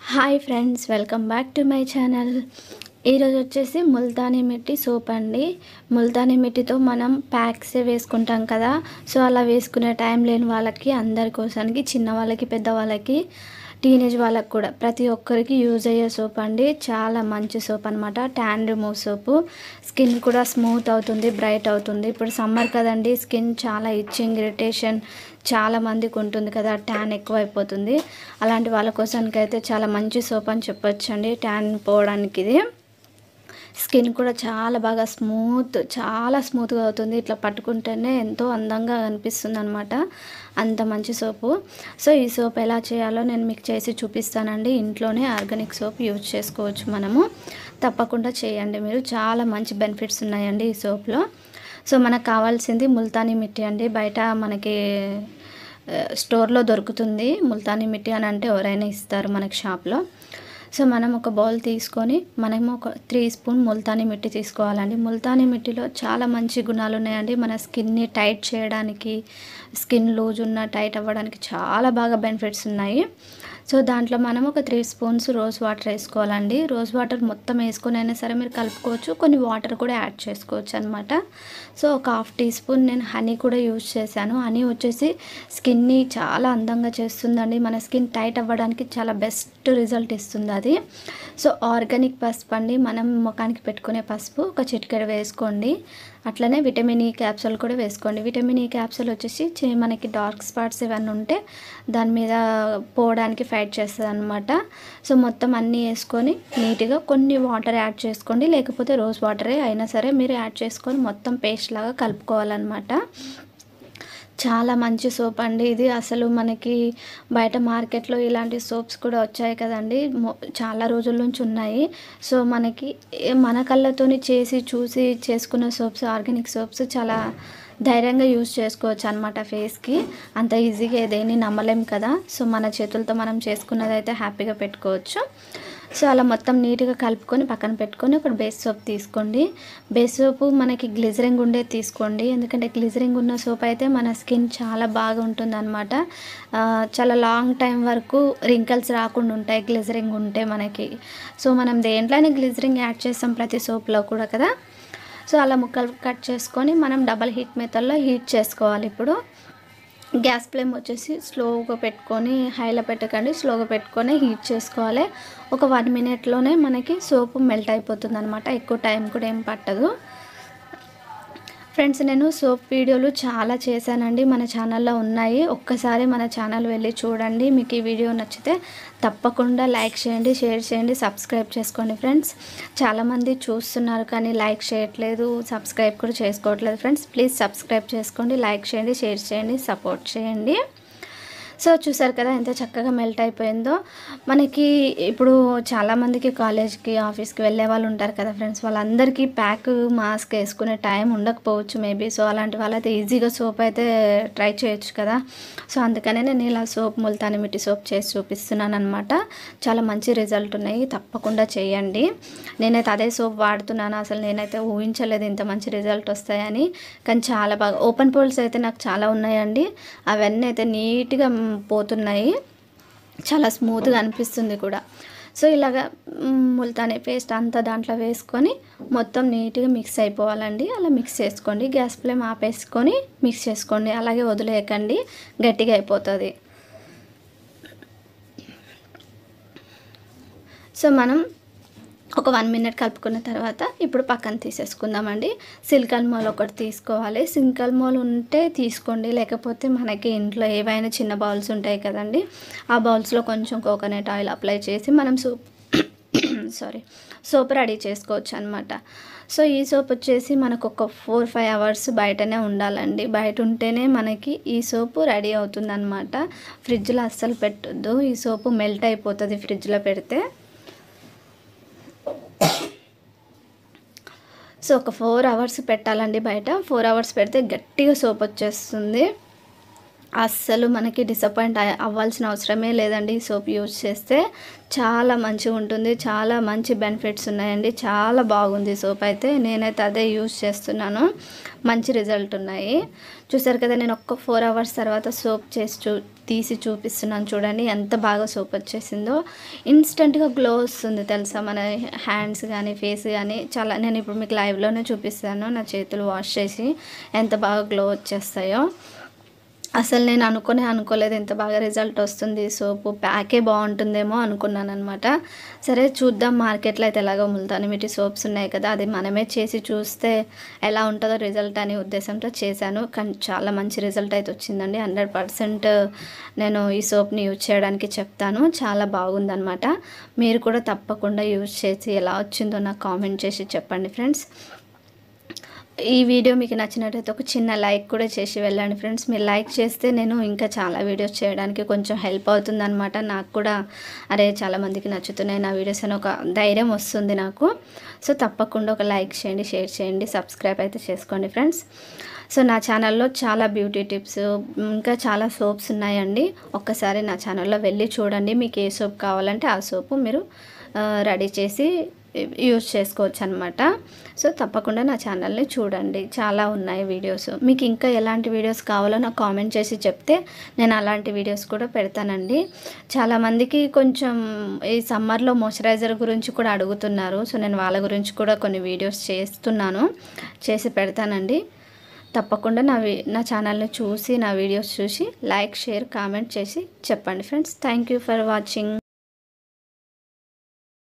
hi friends welcome back to my channel ఈరోజు వచ్చేసి Multani మిట్టి soap అండి ముల్తానీ మిట్టితో మనం ప్యాక్స్ వేసుకుంటాం కదా సో అలా వేసుకునే టైం లేని వాళ్ళకి అందరి కోసానికి చిన్న వాళ్ళకి పెద్ద వాళ్ళకి టీనేజ్ వాళ్ళకి కూడా ప్రతి ఒక్కరికి యూజ్ అయ్యే సోప్ అండి చాలా మంచి సోప్ అనమాట ట్యాన్ రిమూవ్ సోపు స్కిన్ కూడా స్మూత్ అవుతుంది బ్రైట్ అవుతుంది ఇప్పుడు సమ్మర్ కదండి స్కిన్ చాలా ఇచ్చింగ్ ఇరిటేషన్ చాలా మందికి ఉంటుంది కదా ట్యాన్ ఎక్కువ అయిపోతుంది అలాంటి వాళ్ళ కోసానికి అయితే చాలా మంచి సోప్ అని చెప్పొచ్చండి ట్యాన్ పోవడానికి ఇది స్కిన్ కూడా చాలా బాగా స్మూత్ చాలా స్మూత్గా అవుతుంది ఇట్లా పట్టుకుంటేనే ఎంతో అందంగా కనిపిస్తుంది అనమాట అంత మంచి సోపు సో ఈ సోప్ ఎలా చేయాలో నేను మీకు చేసి చూపిస్తానండి ఇంట్లోనే ఆర్గానిక్ సోప్ యూజ్ చేసుకోవచ్చు మనము తప్పకుండా చేయండి మీరు చాలా మంచి బెనిఫిట్స్ ఉన్నాయండి ఈ సోప్లో సో మనకు కావాల్సింది ముల్తానీ మిట్టి అండి బయట మనకి ఆ, స్టోర్లో దొరుకుతుంది ముల్తానీ మిట్టి అని అంటే ఎవరైనా ఇస్తారు మనకి షాప్లో సో మనం ఒక బౌల్ తీసుకొని మనము ఒక త్రీ స్పూన్ ముల్తానీ మిట్టి తీసుకోవాలండి ముల్తానీ మిట్టిలో చాలా మంచి గుణాలు ఉన్నాయండి మన స్కిన్ని టైట్ చేయడానికి స్కిన్ లూజ్ ఉన్న టైట్ అవ్వడానికి చాలా బాగా బెనిఫిట్స్ ఉన్నాయి సో దాంట్లో మనం ఒక త్రీ స్పూన్స్ రోజ్ వాటర్ వేసుకోవాలండి రోజ్ వాటర్ మొత్తం వేసుకొని అయినా సరే మీరు కలుపుకోవచ్చు కొన్ని వాటర్ కూడా యాడ్ చేసుకోవచ్చు అనమాట సో ఒక హాఫ్ టీ స్పూన్ నేను హనీ కూడా యూజ్ చేశాను హనీ వచ్చేసి స్కిన్ని చాలా అందంగా చేస్తుందండి మన స్కిన్ టైట్ అవ్వడానికి చాలా బెస్ట్ రిజల్ట్ ఇస్తుంది అది సో ఆర్గానిక్ పసుపు అండి మనం ముఖానికి పెట్టుకునే పసుపు ఒక చిటికెడ వేసుకోండి అట్లనే విటమిన్ ఈ క్యాప్సూల్ కూడా వేసుకోండి విటమిన్ ఈ క్యాప్సూల్ వచ్చేసి చే- మనకి డార్క్ స్పాట్స్ ఇవన్నీ ఉంటే దాని మీద పోవడానికి ఫైట్ చేస్తుంది అనమాట సో మొత్తం అన్నీ వేసుకొని నీట్గా కొన్ని వాటర్ యాడ్ చేసుకోండి లేకపోతే రోజ్ వాటరే అయినా సరే మీరు యాడ్ చేసుకొని మొత్తం పేస్ట్ లాగా కలుపుకోవాలన్నమాట చాలా మంచి సోప్ అండి ఇది అసలు మనకి బయట మార్కెట్లో ఇలాంటి సోప్స్ కూడా వచ్చాయి కదండి మొ- చాలా రోజుల నుంచి ఉన్నాయి సో మనకి ఏ- మన కళ్ళతోని చేసి చూసి చేసుకున్న సోప్స్ ఆర్గానిక్ సోప్స్ చాలా ధైర్యంగా యూజ్ చేసుకోవచ్చు అనమాట ఫేస్కి అంత ఈజీగా ఏదేని నమ్మలేం కదా సో మన చేతులతో మనం చేసుకున్నది అయితే హ్యాపీగా పెట్టుకోవచ్చు సో అలా మొత్తం నీట్గా కలుపుకొని పక్కన పెట్టుకొని ఒక బేస్ సోప్ తీసుకోండి బేస్ సోపు మనకి గ్లిజరింగ్ ఉండే తీసుకోండి ఎందుకంటే గ్లిజరింగ్ ఉన్న సోప్ అయితే మన స్కిన్ చాలా బాగా ఉంటుంది అనమాట చాలా లాంగ్ టైం వరకు రింకల్స్ రాకుండా ఉంటాయి గ్లిజరింగ్ ఉంటే మనకి సో మనం దేంట్లోనే గ్లిజరింగ్ యాడ్ చేస్తాం ప్రతి సోప్లో కూడా కదా సో అలా ముక్కలు కట్ చేసుకొని మనం డబల్ హీట్ మెథడ్లో హీట్ చేసుకోవాలి ఇప్పుడు గ్యాస్ ఫ్లేమ్ వచ్చేసి స్లోగా పెట్టుకొని హైలో పెట్టకండి స్లోగా పెట్టుకొని హీట్ చేసుకోవాలి ఒక వన్ మినిట్లోనే మనకి సోపు మెల్ట్ అయిపోతుంది అనమాట ఎక్కువ టైం కూడా ఏం పట్టదు ఫ్రెండ్స్ నేను సోప్ వీడియోలు చాలా చేశానండి మన ఛానల్లో ఉన్నాయి ఒక్కసారి మన ఛానల్ వెళ్ళి చూడండి మీకు ఈ వీడియో నచ్చితే తప్పకుండా లైక్ చేయండి షేర్ చేయండి సబ్స్క్రైబ్ చేసుకోండి ఫ్రెండ్స్ చాలామంది చూస్తున్నారు కానీ లైక్ చేయట్లేదు సబ్స్క్రైబ్ కూడా చేసుకోవట్లేదు ఫ్రెండ్స్ ప్లీజ్ సబ్స్క్రైబ్ చేసుకోండి లైక్ చేయండి షేర్ చేయండి సపోర్ట్ చేయండి సో చూసారు కదా ఎంత చక్కగా మెల్ట్ అయిపోయిందో మనకి ఇప్పుడు చాలామందికి కాలేజ్కి ఆఫీస్కి వెళ్ళే వాళ్ళు ఉంటారు కదా ఫ్రెండ్స్ వాళ్ళందరికీ ప్యాక్ మాస్క్ వేసుకునే టైం ఉండకపోవచ్చు మేబీ సో అలాంటి వాళ్ళైతే ఈజీగా సోప్ అయితే ట్రై చేయొచ్చు కదా సో అందుకనే నేను ఇలా సోప్ ముల్తాని మిట్టి సోప్ చేసి చూపిస్తున్నాను అనమాట చాలా మంచి రిజల్ట్ ఉన్నాయి తప్పకుండా చేయండి నేనైతే అదే సోప్ వాడుతున్నాను అసలు నేనైతే ఊహించలేదు ఇంత మంచి రిజల్ట్ వస్తాయని కానీ చాలా బాగా ఓపెన్ పోల్స్ అయితే నాకు చాలా ఉన్నాయండి అవన్నీ అయితే నీట్గా మ్, పోతున్నాయి చాలా స్మూత్గా అనిపిస్తుంది కూడా సో ఇలాగా మ్, ముల్తానీ పేస్ట్ అంతా దాంట్లో వేసుకొని మొత్తం నీట్గా మిక్స్ అయిపోవాలండి అలా మిక్స్ చేసుకోండి గ్యాస్ ఫ్లేమ్ ఆపేసుకొని మిక్స్ చేసుకోండి అలాగే వదిలేయకండి గట్టిగా అయిపోతుంది సో మనం ఒక వన్ మినిట్ కలుపుకున్న తర్వాత ఇప్పుడు పక్కన తీసేసుకుందామండి సిల్కల్ మోల్ ఒకటి తీసుకోవాలి సిల్కల్ మోల్ ఉంటే తీసుకోండి లేకపోతే మనకి ఇంట్లో ఏవైనా చిన్న బౌల్స్ ఉంటాయి కదండి ఆ బౌల్స్లో కొంచెం కోకోనట్ ఆయిల్ అప్లై చేసి మనం సూప్ సారీ సోప్ రెడీ చేసుకోవచ్చు అనమాట సో ఈ సోప్ వచ్చేసి మనకు ఒక ఫోర్ ఫైవ్ అవర్స్ బయటనే ఉండాలండి బయట ఉంటేనే మనకి ఈ సోపు రెడీ అవుతుంది అనమాట ఫ్రిడ్జ్లో అస్సలు పెట్టొద్దు ఈ సోపు మెల్ట్ అయిపోతుంది ఫ్రిడ్జ్లో పెడితే సో ఒక ఫోర్ అవర్స్ పెట్టాలండి బయట ఫోర్ అవర్స్ పెడితే గట్టిగా సోప్ వచ్చేస్తుంది అస్సలు మనకి డిసప్పాయింట్ అవ్వాల్సిన అవసరమే లేదండి ఈ సోప్ యూజ్ చేస్తే చాలా మంచిగా ఉంటుంది చాలా మంచి బెనిఫిట్స్ ఉన్నాయండి చాలా బాగుంది సోప్ అయితే నేనైతే అదే యూజ్ చేస్తున్నాను మంచి రిజల్ట్ ఉన్నాయి చూసారు కదా నేను ఒక్క ఫోర్ అవర్స్ తర్వాత సోప్ చేసి చూ తీసి చూపిస్తున్నాను చూడండి ఎంత బాగా సోప్ వచ్చేసిందో ఇన్స్టెంట్గా గ్లో వస్తుంది తెలుసా మన హ్యాండ్స్ కానీ ఫేస్ కానీ చాలా నేను ఇప్పుడు మీకు లైవ్లోనే చూపిస్తాను నా చేతులు వాష్ చేసి ఎంత బాగా గ్లో వచ్చేస్తాయో అసలు నేను అనుకునే అనుకోలేదు ఎంత బాగా రిజల్ట్ వస్తుంది సోపు ప్యాకే బాగుంటుందేమో అనుకున్నాను అనమాట సరే చూద్దాం మార్కెట్లో అయితే ఎలాగో ముల్తాని మిట్టి సోప్స్ ఉన్నాయి కదా అది మనమే చేసి చూస్తే ఎలా ఉంటుందో రిజల్ట్ అనే ఉద్దేశంతో చేశాను కానీ చాలా మంచి రిజల్ట్ అయితే వచ్చిందండి హండ్రెడ్ పర్సెంట్ నేను ఈ సోప్ని యూజ్ చేయడానికి చెప్తాను చాలా బాగుందనమాట మీరు కూడా తప్పకుండా యూజ్ చేసి ఎలా వచ్చిందో నాకు కామెంట్ చేసి చెప్పండి ఫ్రెండ్స్ ఈ వీడియో మీకు నచ్చినట్టయితే ఒక చిన్న లైక్ కూడా చేసి వెళ్ళండి ఫ్రెండ్స్ మీరు లైక్ చేస్తే నేను ఇంకా చాలా వీడియోస్ చేయడానికి కొంచెం హెల్ప్ అవుతుంది అనమాట నాకు కూడా అరే చాలా మందికి నచ్చుతున్నాయి నా వీడియోస్ అని ఒక ధైర్యం వస్తుంది నాకు సో తప్పకుండా ఒక లైక్ చేయండి షేర్ చేయండి సబ్స్క్రైబ్ అయితే చేసుకోండి ఫ్రెండ్స్ సో నా ఛానల్లో చాలా బ్యూటీ టిప్స్ ఇంకా చాలా సోప్స్ ఉన్నాయండి ఒక్కసారి నా ఛానల్లో వెళ్ళి చూడండి మీకు ఏ సోప్ కావాలంటే ఆ సోపు మీరు రెడీ చేసి యూజ్ చేసుకోవచ్చు అనమాట సో తప్పకుండా నా ఛానల్ని చూడండి చాలా ఉన్నాయి వీడియోస్ మీకు ఇంకా ఎలాంటి వీడియోస్ కావాలో నాకు కామెంట్ చేసి చెప్తే నేను అలాంటి వీడియోస్ కూడా పెడతానండి చాలామందికి కొంచెం ఈ సమ్మర్లో మాయిశ్చరైజర్ గురించి కూడా అడుగుతున్నారు సో నేను వాళ్ళ గురించి కూడా కొన్ని వీడియోస్ చేస్తున్నాను చేసి పెడతానండి తప్పకుండా నా నా ఛానల్ని చూసి నా వీడియోస్ చూసి లైక్ షేర్ కామెంట్ చేసి చెప్పండి friends thank you for watching